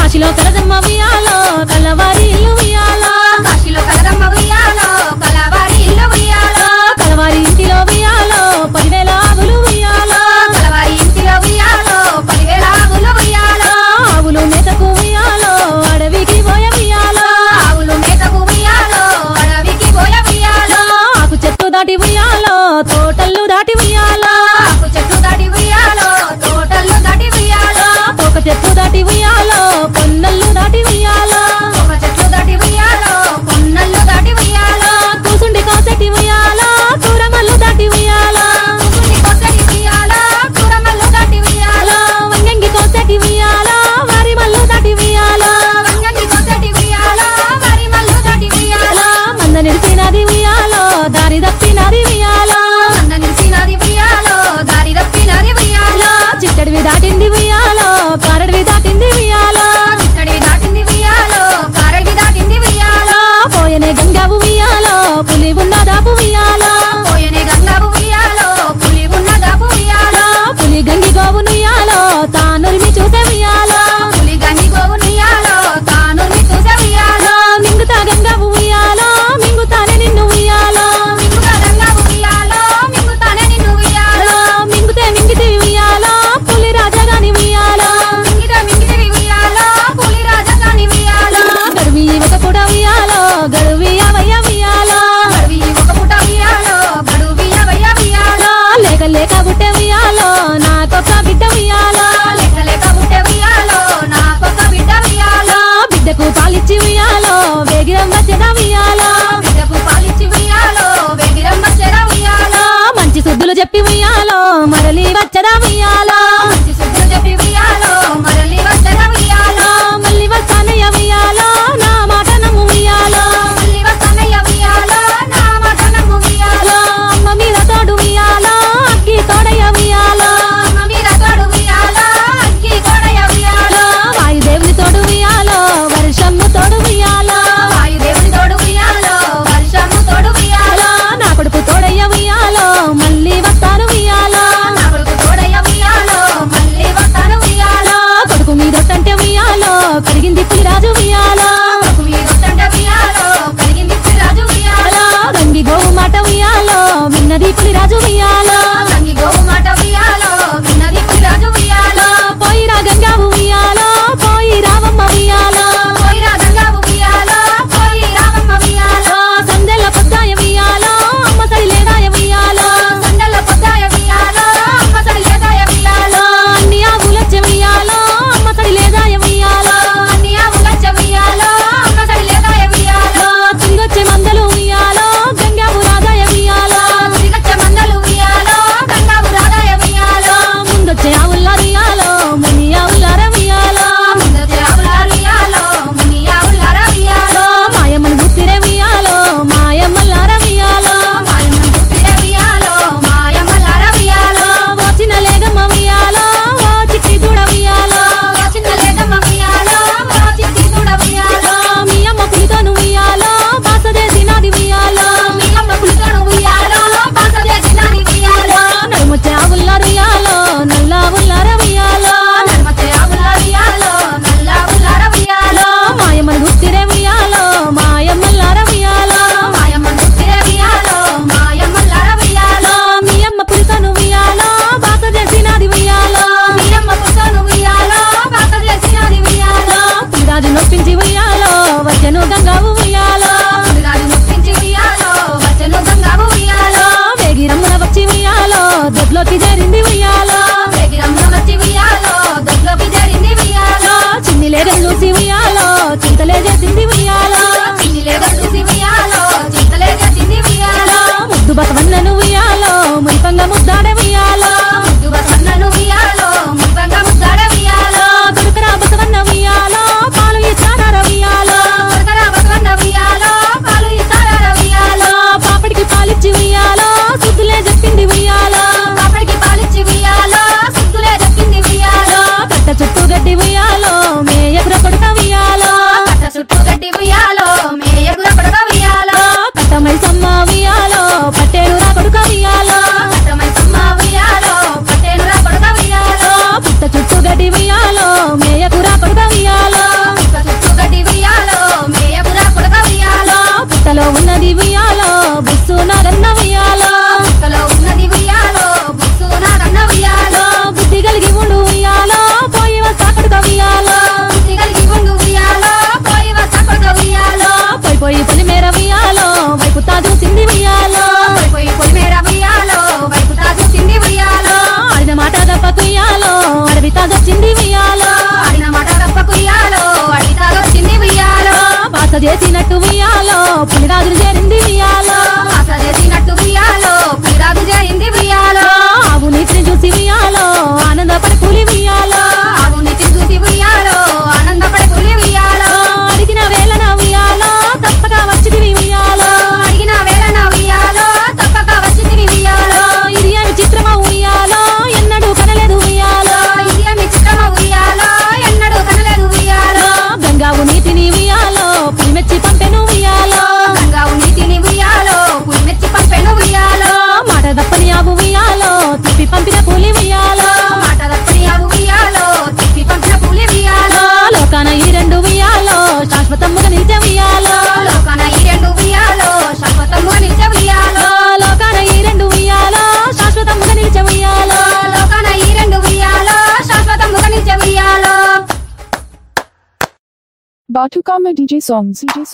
కాశీలో కలదమ్మ ఉయ్యాలో కలవారి ఇల్లు ఉయ్యాలో కాశీలో కలరమ్మ ఉయ్యాలో కలవారి ఇల్లు ఉయ్యాలో కలవారి ఇంటిలో ఉయ్యాలో పదివేల ఆవులు ఉయ్యాలో కలవారి ఇంటిలో ఉయ్యాలో పదివేల ఆవులు ఉయ్యాలో ఆవులు మేతకు ఉయ్యాలో అడవికి పోయ ఉయ్యాలో ఆవులు మేతకు ఉయ్యాలో అడవికి పోయ ఉయ్యాలో ఆకు చెట్టు దాటి ఉయ్యాలో తోటల్లు దాటి ఉయ్యాలో ఆకు చెట్టు దాటి ఉయ్యాలో తోటలు దాటి ఉయ్యాలో ఒక చెట్టు దాటి ఉయ్యాలో పొన్నల్లు దాటి ఉయ్యాలో ఒక చెట్లు దాటి ఉయ్యాలో కొన్నళ్ళు దాటి ఉయ్యాలో కూసుండి కోసటి ఉయ్యాలో కూరమల్లు దాటి ఉయ్యాలో కుసుని కొసడి ఉయ్యాలో కూరమల్లు దాటి ఉయ్యాలో వంగంగి కోసటి ఉయ్యాలో వారి మల్లు దాటి ఉయ్యాలో వంగని కొసడి ఉయ్యాలో వరి మల్లు దాటి ఉయ్యాలో మంద నిలిచినది ఉయ్యాలో దారి తప్పినది ఉయ్యాలో అన్న నిలిచినది ఉయ్యాలో దారి తప్పినది ఉయ్యాలో చిట్టడివి దాటింది ఉయ్యాలో కారడివి దాటింది ఉయ్యాలో ఇక్కడి దాటింది ఉయ్యాలో కారడి దాటింది ఉయ్యాలో పోయనే గంగావు ఉయ్యాలో పులి ఉన్న దాపు ఉయ్యాలో పోయనే గంగావు ఉయ్యాలో పులి ఉన్న దాపు ఉయ్యాలో పులి గంగి గోవు నుయ్యాలో తానురిమి చూసే ఉయ్యాలో పులి గంగి గోవు ఉయ్యాలో తాను చూసే ఉయ్యాలో మింగుతా గంగావు ఉయ్యాలో మింగుతానే నిన్ను ఉయ్యాలో మింగుగా గంగావు ఉయ్యాలో మింగుతానే నిన్ను ఉయ్యాలో మింగుతే మింగితే ఉయ్యాలో పులి రాజగాని ఉయ్యాలో మింగిట మింగిటివి ఉయ్యాలో పులి రాజధాని ఉయ్యాలో గడువి ఒక పూట ఉయ్యాలో గడువి అవయ్య ఉయ్యాలో గడువి ఒక పుట ఉయ్యాలో గడువి అవయ్య ఉయ్యాలో లేక లేక బుట్ట ఉయ్యాలో నాకొక్క బిడ్డ ఉయ్యాలో లెక్క లెక్క చేసినట్టు ఉయ్యాలో పులిరాజులు చేరింది ఉయ్యాలో ఆశ చేసినట్టు ఉయ్యాలో పిరాదు చేరింది ఉయ్యాలో ఆవు నీటిని చూసి ఉయ్యాలో ఆనందపడి పులి ఉయ్యాలో ఆవు నీటి చూసి ఉయ్యాలో ఆనందపడి పులి ఉయ్యాలో అడిగిన వేళన ఉయ్యాలో తప్పక వచ్చింది ఉయ్యాలో అడిగిన వేళ నా ఉయ్యాలో తప్పక వచ్చింది ఉయ్యాలో ఇది అని చిత్రమా ఉయ్యాలో ఎన్నడూ కనలేదు ఉయ్యాలో ఇది మీ చిత్రమ ఉయ్యాలో ఎన్నడూ కనలేదు ఉయ్యాలో గంగావు నీటిని ఉయ్యాలో పులిమెచ్చి పంపెను ఉయ్యాలో గంగావు నీతిని ఉయ్యాలో పులి మెచ్చి పంపెను ఉయ్యాలో మాట తప్పని ఆవు ఉయ్యాలో తిప్పి పంపిన పులి ఉయ్యాలో మాట తప్పని ఆవు ఉయ్యాలో తిప్పి పంపిన పులి ఉయ్యాలో లోకాన ఈ రెండు ఉయ్యాలో శాశ్వతముగా నిలిచే ఉయ్యాలో లోకాన ఈ రెండు ఉయ్యాలో శాశ్వతముగా నిలిచే ఉయ్యాలో లోకాన ఈ రెండు ఉయ్యాలో శాశ్వతముగా నిలిచే ఉయ్యాలో లోకాన ఈ రెండు ఉయ్యాలో శాశ్వతముగా నిలిచే ఉయ్యాలో Batukama DJ songs. DJ